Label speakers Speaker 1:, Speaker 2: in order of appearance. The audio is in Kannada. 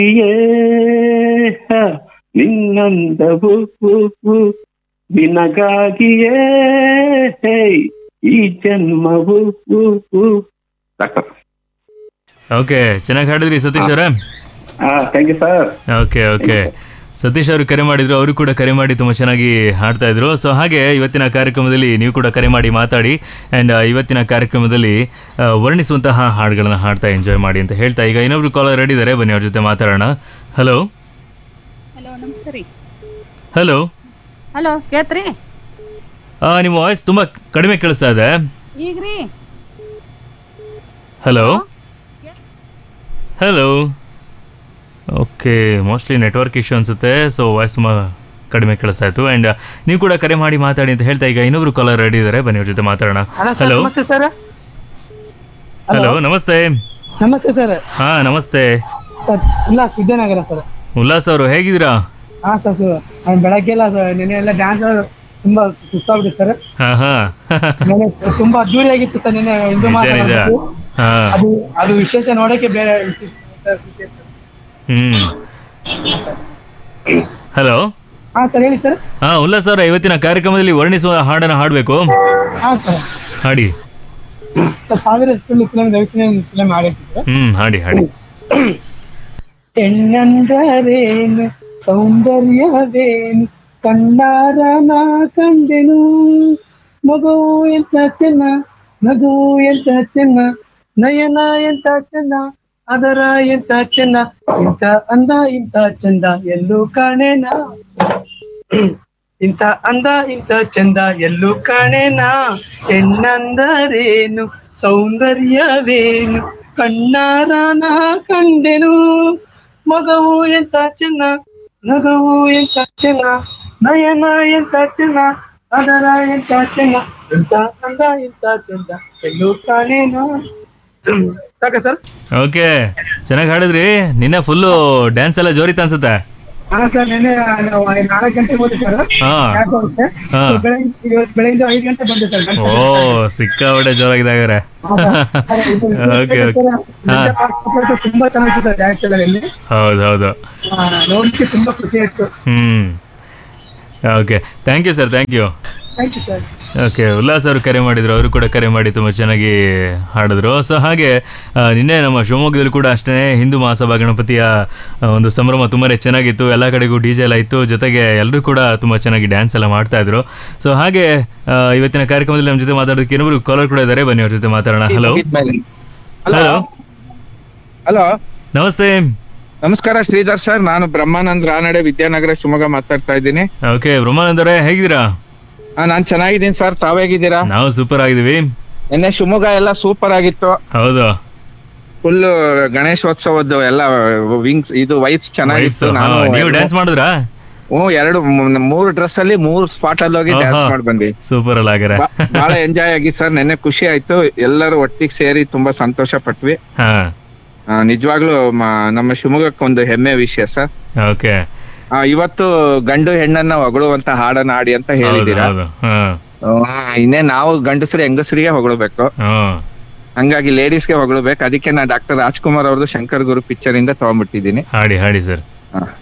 Speaker 1: ಏ ನಿನ್ನಂದವು ನಿನಗಾಗಿಯೇ ಈ ಜನ್ಮವು ಡಾಕ್ಟರ್
Speaker 2: ಓಕೆ ಚೆನ್ನಾಗಿ ಹಾಡಿದ್ರಿ ಸತೀಶ್ ಅವರೇ
Speaker 1: ಹಾ thank you sir
Speaker 2: okay okay Satish ಅವರು ಕರೆ ಮಾಡಿದ್ರು ಅವರು ಕೂಡ ಕರೆ ಮಾಡಿ ತುಂಬ ಚೆನ್ನಾಗಿ ಹಾಡ್ತಾ ಇದ್ರು ಸೊ ಹಾಗೆ ಇವತ್ತಿನ ಕಾರ್ಯಕ್ರಮದಲ್ಲಿ ನೀವು ಕೂಡ ಕರೆ ಮಾಡಿ ಮಾತಾಡಿ ಆ್ಯಂಡ್ ಇವತ್ತಿನ ಕಾರ್ಯಕ್ರಮದಲ್ಲಿ ಆ, ವರ್ಣಿಸುವಂತಹ ಹಾಡುಗಳನ್ನ ಹಾಡ್ತಾ ಎಂಜಾಯ್ ಮಾಡಿ ಅಂತ ಹೇಳ್ತಾ ಈಗ ಇನ್ನೊಬ್ರು ಕಾಲರ್ ರೆಡಿ ಇದ್ದಾರೆ ಬನ್ನಿ ಅವ್ರ ಜೊತೆ ಮಾತಾಡೋಣ ಹಲೋ
Speaker 3: ಹಲೋ ನಮಸ್ತೆ ರೀ
Speaker 2: ಹಲೋ
Speaker 3: ಹಲೋ ಕೇಳ್ತ್ರಿ
Speaker 2: ನಿಮ್ಮ ವಾಯ್ಸ್ ತುಂಬ ಕಡಿಮೆ ಕೇಳಿಸ್ತಾ ಇದೆ
Speaker 3: ಈಗ ರೀ
Speaker 2: hello hello okay mostly network issue ಅನ್ಸುತ್ತೆ ಸೊ ವಾಯ್ಸ್ ತುಂಬ ಕಡಿಮೆ ಕೇಳಿಸ್ತಾ ಇತ್ತು ಆ್ಯಂಡ್ ನೀವು ಕೂಡ ಕರೆ ಮಾಡಿ ಮಾತಾಡಿ ಅಂತ ಹೇಳ್ತಾ ಈಗ ಇನ್ನೊಬ್ರು ಕಾಲರ್ ರೆಡಿ ಇದ್ದಾರೆ ಬನ್ನಿ ಅವ್ರ ಜೊತೆ ಮಾತಾಡೋಣ ಹಲೋ
Speaker 4: ನಮಸ್ತೆ ಸರ್
Speaker 2: ಹಲೋ ನಮಸ್ತೆ
Speaker 4: ನಮಸ್ತೆ ಸರ್
Speaker 2: ಹಾ ನಮಸ್ತೆ
Speaker 4: ಇಲ್ಲ ವಿದ್ಯಾನಗರ ಸರ್
Speaker 2: ಉಲ್ಲಾಸ್ ಅವರು ಹೇಗಿದ್ದೀರಾ
Speaker 4: ಹಾ ಸರ್ ನಾನು ಬೆಳಗ್ಗೆ ಎಲ್ಲ ಸರ್ ನೆನೆ ಎಲ್ಲ ಡ್ಯಾನ್ಸ್ ತುಂಬಾ ಸುಸ್ತಾಗ್ಬಿಟ್ಟು ಸರ್
Speaker 2: ಹಾ ಹಾ
Speaker 4: ನೆನೆ ತುಂಬಾ ಅದ್ದೂರಿ ಆಗಿತ್ತು ಸರ್ ನೆನೆ ಹಿಂದೂ
Speaker 2: ನಿಜ
Speaker 4: ಮಾಸ
Speaker 2: ನಿಜ
Speaker 4: ಬಂತು.
Speaker 2: ಹಾ
Speaker 4: ಅದು ಅದು ವಿಶೇಷ ನೋಡಕ್ಕೆ ಬೇರೆ
Speaker 2: ಹ್ಮ್ ಹಲೋ
Speaker 4: ಹಾ ಸರ್ ಹೇಳಿ ಸರ್
Speaker 2: ಹಾ ಉಲ್ಲಾಸ್ ಅವರ ಇವತ್ತಿನ ಕಾರ್ಯಕ್ರಮದಲ್ಲಿ ವರ್ಣಿಸುವ ಹಾಡನ್ನು ಹಾಡಬೇಕು
Speaker 4: ಹಾ ಸರ್
Speaker 2: ಹಾಡಿ
Speaker 4: ಸರ್ ಸಾವಿರ ಫಿಲ್ಮ್ ರವಿಚಂದ್ರನ್ ಫಿಲ್ಮ್ ಮಾಡಿರ್ತಿದ್ರು
Speaker 2: ಹ್ಮ್ ಹಾಡಿ ಹಾಡಿ
Speaker 4: ಹೆಣ್ಣಂದರೇನು ಸೌಂದರ್ಯವೇನು ಕಣ್ಣಾರ ನಾ ಕಂಡೆನು ಮಗುವು ಎಂತ ಚೆನ್ನ ನಗುವು ಎಂತ ಚೆನ್ನ ನಯನ ಎಂತ ಚೆನ್ನ ಅದರ ಎಂತ ಚೆನ್ನ ಇಂಥ ಅಂದ ಇಂಥ ಚಂದ ಎಲ್ಲೂ ಕಾಣೆನ ಇಂಥ ಅಂದ ಇಂಥ ಚಂದ ಎಲ್ಲೂ ಕಾಣೆನ ಹೆಣ್ಣಂದರೇನು ಸೌಂದರ್ಯವೇನು ಕಣ್ಣಾರ ನಾ ಕಂಡೆನು ಮಗವು ಎಂತ ಚೆನ್ನ ನಗವು ಎಂತ ಚೆನ್ನ ನಯನ ಎಂತ ಚೆನ್ನ ಅದರ ಎಂತ ಚೆನ್ನ ಎಂತ ಅಂದ ಎಂತ ಚಂದ ಎಲ್ಲೂ ಕಾಣೆನ ಸಾಕ ಸರ್
Speaker 2: ಓಕೆ ಚೆನ್ನಾಗಿ ಹಾಡಿದ್ರಿ ನಿನ್ನೆ ಫುಲ್ಲು ಡ್ಯಾನ್ಸ್ ಎಲ್ಲ ಜೋರಿತ್ತು ಅನ್ಸುತ್ತೆ
Speaker 4: ಹಾ ಸರ್ ನೆನ್ನೆ ನಾವು ನಾಲ್ಕು ಗಂಟೆ ಹೋದೆ ಸರ್
Speaker 2: ಹಾ
Speaker 4: ಯಾಕೆ ಹೋಗುತ್ತೆ?
Speaker 2: ಹಾ.
Speaker 4: ಬೆಳಗ್ಗೆ ಇವತ್ತು ಬೆಳಗ್ಗೆ ಐದು ಗಂಟೆ ಬಂದೆ ಸರ್ ಗಂಟೆ.
Speaker 2: ಓ ಸಿಕ್ಕಾಪಟ್ಟೆ ಜೋರಾಗಿದೆ ಹಾಗಾದ್ರೆ ಓಕೆ ಓಕೆ ಹಾ
Speaker 4: ತುಂಬಾ ಚೆನ್ನಾಗಿತ್ತು ಸರ್ ಡ್ಯಾನ್ಸ್ ಎಲ್ಲ ಇಲ್ಲಿ
Speaker 2: ಹೌದು ಹೌದು
Speaker 4: ಆ, ನೋಡ್ಲಿಕ್ಕೆ ತುಂಬಾ ಖುಷಿ ಆಯ್ತು
Speaker 2: ಹ್ಮ್ okay thank you sir thank you
Speaker 4: thank you sir
Speaker 2: okay Ullas ಅವರು ಕರೆ ಮಾಡಿದ್ರು ಅವರು ಕೂಡ ಕರೆ ಮಾಡಿ ತುಂಬ ಚೆನ್ನಾಗಿ ಹಾಡಿದ್ರು ಸೊ ಹಾಗೆ ಆ, ನಿನ್ನೆ ನಮ್ಮ ಶಿವಮೊಗ್ಗದಲ್ಲಿ ಕೂಡ ಅಷ್ಟೇ ಹಿಂದೂ ಮಹಾಸಭಾ ಗಣಪತಿಯ ಆ, ಒಂದು ಸಂಭ್ರಮ ತುಂಬಾ ಚೆನ್ನಾಗಿತ್ತು ಎಲ್ಲ ಕಡೆಗೂ ಡಿ ಜೆ ಎಲ್ಲ ಇತ್ತು ಜೊತೆಗೆ ಎಲ್ಲರೂ ಕೂಡ ತುಂಬ ಚೆನ್ನಾಗಿ ಡ್ಯಾನ್ಸ್ ಎಲ್ಲ ಮಾಡ್ತಾ ಇದ್ರು ಸೊ ಹಾಗೆ ಆ, ಇವತ್ತಿನ ಕಾರ್ಯಕ್ರಮದಲ್ಲಿ ನಮ್ಮ ಜೊತೆ ಮಾತಾಡೋದಕ್ಕೆ ಇನ್ನೊಬ್ರು ಕಾಲರ್ ಕೂಡ ಇದ್ದಾರೆ ಬನ್ನಿ ಅವ್ರ ಜೊತೆ ಮಾತಾಡೋಣ ಹಲೋ ಹಲೋ
Speaker 5: ಹಲೋ
Speaker 2: ನಮಸ್ತೆ
Speaker 5: ನಮಸ್ಕಾರ ಶ್ರೀಧರ್ ಸರ್ ನಾನು ಬ್ರಹ್ಮಾನಂದ್ ರಾನಡೆ ವಿದ್ಯಾನಗರ ಶಿವಮೊಗ್ಗ ಮಾತಾಡ್ತಾ ಇದ್ದೀನಿ
Speaker 2: ಓಕೆ ಬ್ರಹ್ಮಾನಂದ್ ಅವರೇ ಹೇಗಿದ್ದೀರಾ
Speaker 5: ಆ, ನಾನ್ ಚೆನ್ನಾಗಿದ್ದೀನಿ ಸರ್ ತಾವ್ ಹೇಗಿದ್ದೀರಾ
Speaker 2: ನಾವು ಸೂಪರ್ ಆಗಿದ್ದೀವಿ
Speaker 5: ನಿನ್ನೆ ಶಿವಮೊಗ್ಗ ಎಲ್ಲ ಸೂಪರ್ ಆಗಿತ್ತು
Speaker 2: ಹೌದು
Speaker 5: ಫುಲ್ ಗಣೇಶೋತ್ಸವದ್ದು ಎಲ್ಲ ವಿಂಗ್ಸ್ ಇದು ವೈಬ್ಸ್
Speaker 2: Vibes.
Speaker 5: ಚೆನ್ನಾಗಿತ್ತು
Speaker 2: ಹಾ,
Speaker 5: ನಾನು
Speaker 2: ನೀವು ಡ್ಯಾನ್ಸ್ ಮಾಡಿದ್ರಾ
Speaker 5: ಹ್ಞೂ ಎರಡು ಮ್- ಮೂರು ಡ್ರೆಸ್ ಅಲ್ಲಿ ಮೂರು ಸ್ಪಾಟ್ ಅಲ್ಲಿ ಹೋಗಿ ಡ್ಯಾನ್ಸ್
Speaker 2: ಆಹಾ.
Speaker 5: ಮಾಡಿ ಬಂದ್ವಿ
Speaker 2: ಸೂಪರ್ ಅಲ್ಲ ಹಾಗಾರೆ
Speaker 5: ಬಾ- ಬಹಳ ಎಂಜಾಯ್ ಆಗಿ ಸರ್ ನೆನ್ನೆ ಖುಷಿ ಆಯ್ತು ಎಲ್ಲರೂ ಒಟ್ಟಿಗೆ ಸೇರಿ ತುಂಬಾ ಸಂತೋಷ ಪಟ್ವಿ
Speaker 2: ಹಾ
Speaker 5: ಆ, ನಿಜವಾಗ್ಲೂ ಮ- ನಮ್ಮ ಶಿವಮೊಗ್ಗಕ್ಕೆ ಒಂದು ಹೆಮ್ಮೆ ವಿಷಯ ಸರ್
Speaker 2: ಓಕೆ
Speaker 5: ಆ, ಇವತ್ತು ಗಂಡು ಹೆಣ್ಣನ್ನ ಹೊಗಳುವಂತ ಹಾಡನ್ನ ಹಾಡಿ ಅಂತ
Speaker 2: ಹೌದು
Speaker 5: ಹೇಳಿದೀರಾ
Speaker 2: ಹೌದು ಹಾ
Speaker 5: ಆ, ಇನ್ನೇ ನಾವು ಗಂಡಸರು ಹೆಂಗಸರಿಗೆ ಹೊಗಳ್ಬೇಕು
Speaker 2: ಹಾ
Speaker 5: ಹಂಗಾಗಿ ಲೇಡೀಸ್ಗೆ ಹೊಗಳ್ಬೇಕು ಅದಕ್ಕೆ ನಾ ಡಾಕ್ಟರ್ ರಾಜ್ಕುಮಾರ್ ಅವ್ರದ್ದು ಶಂಕರ್ ಗುರು ಪಿಕ್ಚರ್ ಇಂದ ತಗೊಂಡ್ಬಿಟ್ಟಿದ್ದೀನಿ
Speaker 2: ಹಾಡಿ ಹಾಡಿ ಸರ್
Speaker 5: ಆ,